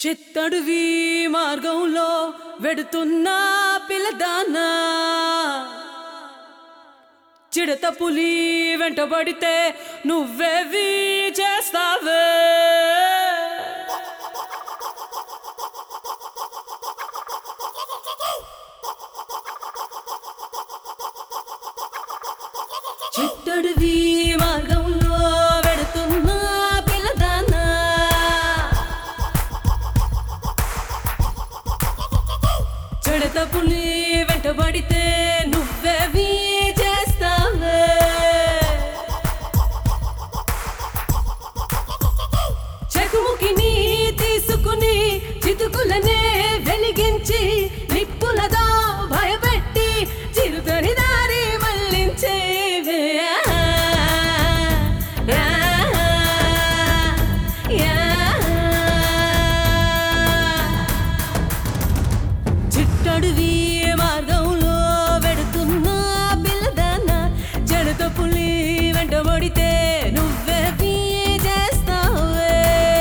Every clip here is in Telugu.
చిత్తడువి మార్గంలో వెడుతున్న పిల్లదానా చిడత పులి వెంటబడితే నువ్వేవి చేస్తావే చిట్టడివి మార్గంలో వెడుతున్న పిల్లదానా చెడత పులి వెంటబడితే నువ్వేవి చేస్తావే చెకుముకిని తీసుకుని చితుకులనే వెలిగించి నిప్పులతో భయపెట్టి చిరుతని దారి మళ్ళించేవే యా, యా. చిట్టడివి మార్గంలో వెడుతున్న పిల్లదాన జడత పులి వెంటబడితే నువ్వే పీ చేస్తావే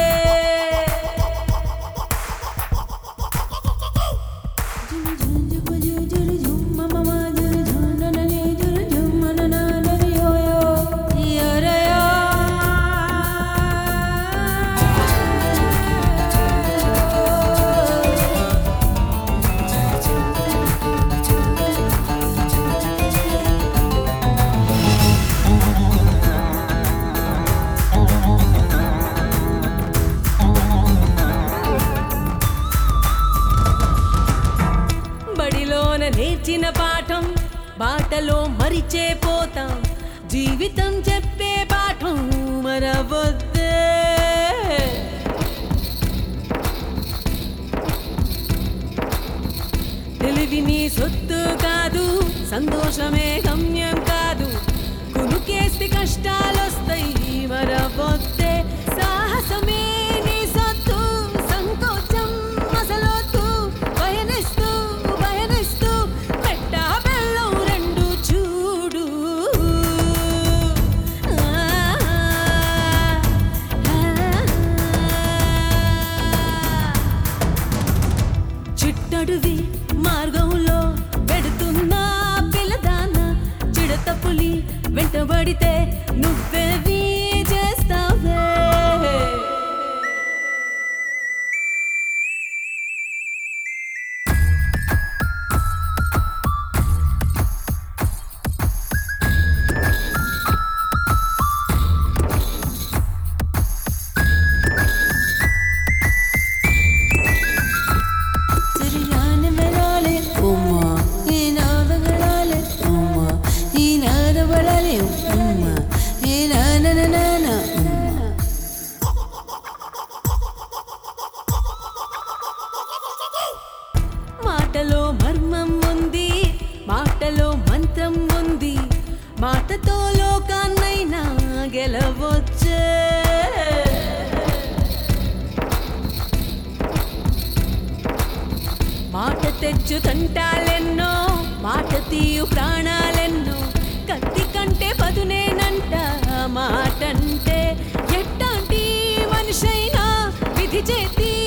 బడిలోన నేర్చిన పాఠం బాటలో మరిచే పోతాం జీవితం చెప్పే పాఠం మరవద్దే తెలివిని సొత్తు కాదు సంతోషమే గమ్యం కాదు కునుకేస్తే కష్టాలొస్తాయి మరవద్దే సాహసమే నీ సొత్తు సంకోచం మసలొద్దు భయనిస్తూ భయనిస్తూ పెట్ట బెల్లం రెండు చూడు చిట్టడువి మార్గంలో పెడుతున్న పిల్లదాన చిడత పులి వెంటబడితే నువ్వేవి చేస్తావే Siriane melale, umma, inada galale, umma, inada balale, umma, inana na na na, umma. మాటలో మర్మం ఉంది మాటలో మంత్రం ఉంది మాటతో లోకాన్నైనా గెలవచ్చే మాట తెచ్చు తంటాలెన్నో మాట తీయు ప్రాణాలెన్నో కత్తి కంటే పదునేనంట మాటంటే ఎట్టాంటి మనిషైనా విధి చేతి